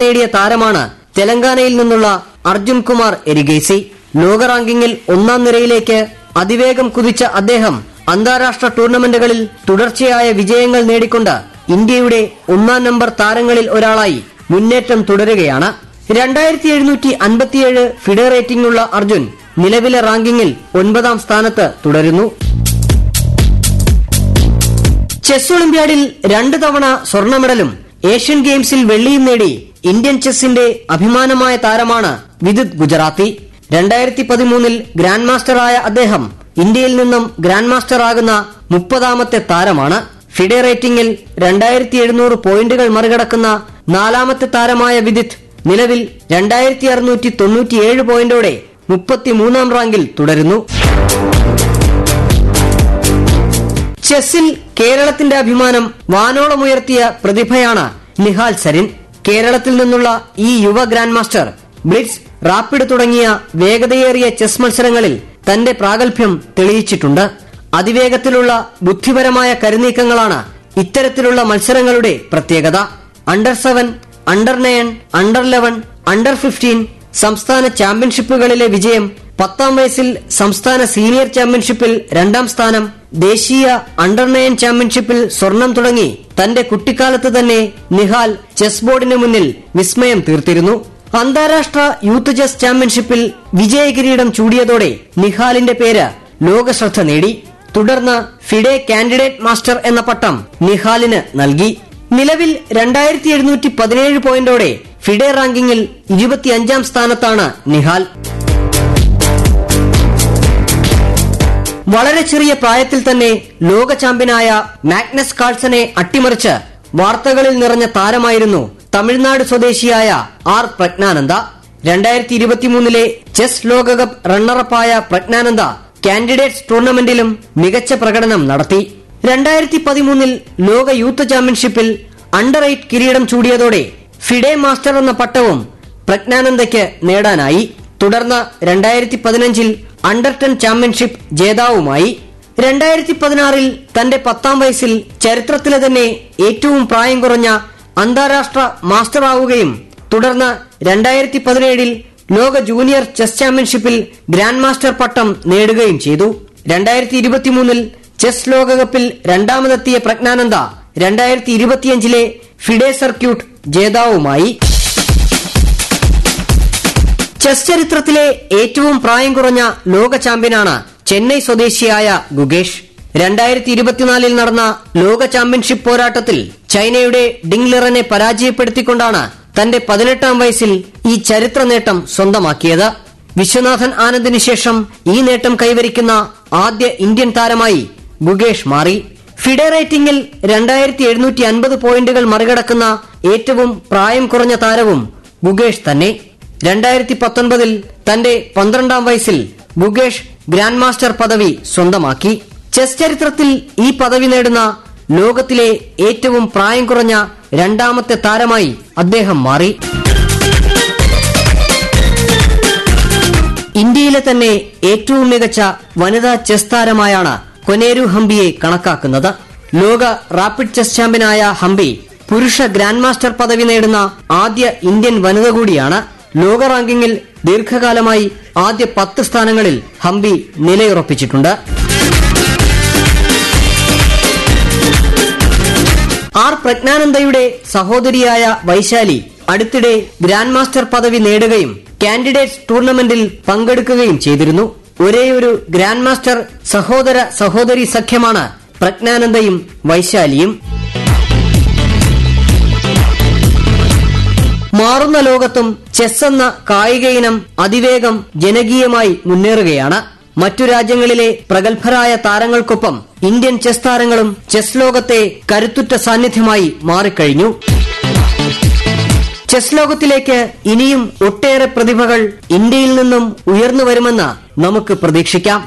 നേടിയ താരമാണ് തെലങ്കാനയിൽ നിന്നുള്ള അർജുൻ കുമാർ എരിഗേസി ലോക റാങ്കിങ്ങിൽ ഒന്നാം നിരയിലേക്ക് അതിവേഗം കുതിച്ച അദ്ദേഹം അന്താരാഷ്ട്ര ടൂർണമെന്റുകളിൽ തുടർച്ചയായ വിജയങ്ങൾ നേടിക്കൊണ്ട് ഇന്ത്യയുടെ ഒന്നാം നമ്പർ താരങ്ങളിൽ ഒരാളായി മുന്നേറ്റം തുടരുകയാണ് രണ്ടായിരത്തി എഴുന്നൂറ്റി അൻപത്തിയേഴ് ഫിഡെ റേറ്റിംഗുള്ള അർജുൻ നിലവിലെ റാങ്കിങ്ങിൽ ഒൻപതാം സ്ഥാനത്ത് തുടരുന്നു ചെസ് ഒളിമ്പ്യാഡിൽ രണ്ട് തവണ സ്വർണ്ണ മെഡലും ഏഷ്യൻ ഗെയിംസിൽ വെള്ളിയും നേടി ഇന്ത്യൻ ചെസ്സിന്റെ അഭിമാനമായ താരമാണ് വിദിത് ഗുജറാത്തി രണ്ടായിരത്തി പതിമൂന്നിൽ ഗ്രാൻഡ് മാസ്റ്ററായ അദ്ദേഹം ഇന്ത്യയിൽ നിന്നും ഗ്രാൻഡ് മാസ്റ്റർ ആകുന്ന മുപ്പതാമത്തെ താരമാണ് ഫിഡെ റേറ്റിംഗിൽ രണ്ടായിരത്തി എഴുന്നൂറ് പോയിന്റുകൾ മറികടക്കുന്ന നാലാമത്തെ താരമായ വിദിത് നിലവിൽ രണ്ടായിരത്തി അറുന്നൂറ്റി തൊണ്ണൂറ്റിയേഴ് പോയിന്റോടെ മുപ്പത്തിമൂന്നാം റാങ്കിൽ തുടരുന്നു ചെസ്സിൽ കേരളത്തിന്റെ അഭിമാനം വാനോളമുയർത്തിയ പ്രതിഭയാണ് നിഹാൽ സരിൻ കേരളത്തിൽ നിന്നുള്ള ഈ യുവ ഗ്രാൻഡ് മാസ്റ്റർ ബ്ലിറ്റ്സ് റാപ്പിഡ് തുടങ്ങിയ വേഗതയേറിയ ചെസ് മത്സരങ്ങളിൽ തന്റെ പ്രാഗൽഭ്യം തെളിയിച്ചിട്ടുണ്ട് അതിവേഗത്തിലുള്ള ബുദ്ധിപരമായ കരുനീക്കങ്ങളാണ് ഇത്തരത്തിലുള്ള മത്സരങ്ങളുടെ പ്രത്യേകത under seven under nine under eleven under fifteen സംസ്ഥാന ചാമ്പ്യൻഷിപ്പുകളിലെ വിജയം പത്താം വയസ്സിൽ സംസ്ഥാന സീനിയർ ചാമ്പ്യൻഷിപ്പിൽ രണ്ടാം സ്ഥാനം ദേശീയ അണ്ടർ നയൻ ചാമ്പ്യൻഷിപ്പിൽ സ്വർണം തുടങ്ങി തന്റെ കുട്ടിക്കാലത്ത് തന്നെ നിഹാൽ ചെസ് ബോർഡിന് മുന്നിൽ വിസ്മയം തീർത്തിരുന്നു അന്താരാഷ്ട്ര യൂത്ത് ചെസ് ചാമ്പ്യൻഷിപ്പിൽ വിജയകിരീടം ചൂടിയതോടെ നിഹാലിന്റെ പേര് ലോകശ്രദ്ധ നേടി തുടർന്ന് ഫിഡെ കാൻഡിഡേറ്റ് മാസ്റ്റർ എന്ന പട്ടം നിഹാലിന് നൽകി നിലവിൽ രണ്ടായിരത്തി എഴുന്നൂറ്റി പതിനേഴ് പോയിന്റോടെ ഫിഡെ റാങ്കിങ്ങിൽ ഇരുപത്തിയഞ്ചാം സ്ഥാനത്താണ് നിഹാൽ വളരെ ചെറിയ പ്രായത്തിൽ തന്നെ ലോക ചാമ്പ്യനായ മാഗ്നസ് കാൾസനെ അട്ടിമറിച്ച് വാർത്തകളിൽ നിറഞ്ഞ താരമായിരുന്നു തമിഴ്നാട് സ്വദേശിയായ ആർ പ്രജ്ഞാനന്ദ രണ്ടായിരത്തി ഇരുപത്തിമൂന്നിലെ ചെസ് ലോകകപ്പ് റണ്ണറപ്പായ പ്രജ്ഞാനന്ദ കാൻഡിഡേറ്റ്സ് ടൂർണമെന്റിലും മികച്ച പ്രകടനം നടത്തി രണ്ടായിരത്തി പതിമൂന്നിൽ ലോക യൂത്ത് ചാമ്പ്യൻഷിപ്പിൽ അണ്ടർ എയ്റ്റ് കിരീടം ചൂടിയതോടെ ഫിഡെ മാസ്റ്റർ എന്ന പട്ടവും പ്രജ്ഞാനന്ദയ്ക്ക് നേടാനായി തുടർന്ന് രണ്ടായിരത്തി പതിനഞ്ചിൽ അണ്ടർ ടെൻ ചാമ്പ്യൻഷിപ്പ് ജേതാവുമായി രണ്ടായിരത്തി പതിനാറിൽ തന്റെ പത്താം വയസ്സിൽ ചരിത്രത്തിലെ തന്നെ ഏറ്റവും പ്രായം കുറഞ്ഞ അന്താരാഷ്ട്ര മാസ്റ്റർ ആവുകയും തുടർന്ന് രണ്ടായിരത്തി പതിനേഴിൽ ലോക ജൂനിയർ ചെസ് ചാമ്പ്യൻഷിപ്പിൽ ഗ്രാൻഡ് മാസ്റ്റർ പട്ടം നേടുകയും ചെയ്തു രണ്ടായിരത്തി ഇരുപത്തിമൂന്നിൽ ചെസ് ലോകകപ്പിൽ രണ്ടാമതെത്തിയ പ്രജ്ഞാനന്ദ രണ്ടായിരത്തി ഇരുപത്തിയഞ്ചിലെ ഫിഡെ സർക്യൂട്ട് ജേതാവുമായി ചെസ് ചരിത്രത്തിലെ ഏറ്റവും പ്രായം കുറഞ്ഞ ലോക ചാമ്പ്യനാണ് ചെന്നൈ സ്വദേശിയായ ഗുഗേഷ് രണ്ടായിരത്തി ഇരുപത്തിനാലിൽ നടന്ന ലോക ചാമ്പ്യൻഷിപ്പ് പോരാട്ടത്തിൽ ചൈനയുടെ ഡിംഗ്ലിറനെ പരാജയപ്പെടുത്തിക്കൊണ്ടാണ് തന്റെ പതിനെട്ടാം വയസ്സിൽ ഈ ചരിത്ര നേട്ടം സ്വന്തമാക്കിയത് വിശ്വനാഥൻ ആനന്ദിന് ശേഷം ഈ നേട്ടം കൈവരിക്കുന്ന ആദ്യ ഇന്ത്യൻ താരമായി ഗുഗേഷ് മാറി ഫിഡെ റേറ്റിംഗിൽ രണ്ടായിരത്തി എഴുന്നൂറ്റി അൻപത് പോയിന്റുകൾ മറികടക്കുന്ന ഏറ്റവും പ്രായം കുറഞ്ഞ താരവും ഗുഗേഷ് തന്നെ രണ്ടായിരത്തി പത്തൊൻപതിൽ തന്റെ പന്ത്രണ്ടാം വയസ്സിൽ ഗുഗേഷ് ഗ്രാൻഡ് മാസ്റ്റർ പദവി സ്വന്തമാക്കി ചെസ് ചരിത്രത്തിൽ ഈ പദവി നേടുന്ന ലോകത്തിലെ ഏറ്റവും പ്രായം കുറഞ്ഞ രണ്ടാമത്തെ താരമായി അദ്ദേഹം മാറി ഇന്ത്യയിലെ തന്നെ ഏറ്റവും മികച്ച വനിതാ ചെസ് താരമായാണ് കൊനേരു ഹംപിയെ കണക്കാക്കുന്നത് ലോക റാപ്പിഡ് ചെസ് ചാമ്പ്യനായ ഹംപി പുരുഷ ഗ്രാൻഡ് മാസ്റ്റർ പദവി നേടുന്ന ആദ്യ ഇന്ത്യൻ വനിത കൂടിയാണ് ലോക റാങ്കിങ്ങിൽ ദീർഘകാലമായി ആദ്യ പത്ത് സ്ഥാനങ്ങളിൽ ഹംപി നിലയുറപ്പിച്ചിട്ടുണ്ട് ആർ പ്രജ്ഞാനന്ദയുടെ സഹോദരിയായ വൈശാലി അടുത്തിടെ ഗ്രാൻഡ് മാസ്റ്റർ പദവി നേടുകയും കാൻഡിഡേറ്റ്സ് ടൂർണമെന്റിൽ പങ്കെടുക്കുകയും ചെയ്തിരുന്നു ഒരേയൊരു ഗ്രാൻഡ് മാസ്റ്റർ സഹോദര സഹോദരി സഖ്യമാണ് പ്രജ്ഞാനന്ദയും വൈശാലിയും മാറുന്ന ലോകത്തും ചെസ് എന്ന കായിക ഇനം അതിവേഗം ജനകീയമായി മുന്നേറുകയാണ് മറ്റു രാജ്യങ്ങളിലെ പ്രഗത്ഭരായ താരങ്ങൾക്കൊപ്പം ഇന്ത്യൻ ചെസ് താരങ്ങളും ചെസ് ലോകത്തെ കരുത്തുറ്റ സാന്നിധ്യമായി മാറിക്കഴിഞ്ഞു ചെസ് ലോകത്തിലേക്ക് ഇനിയും ഒട്ടേറെ പ്രതിഭകൾ ഇന്ത്യയിൽ നിന്നും ഉയർന്നു വരുമെന്ന് നമുക്ക് പ്രതീക്ഷിക്കാം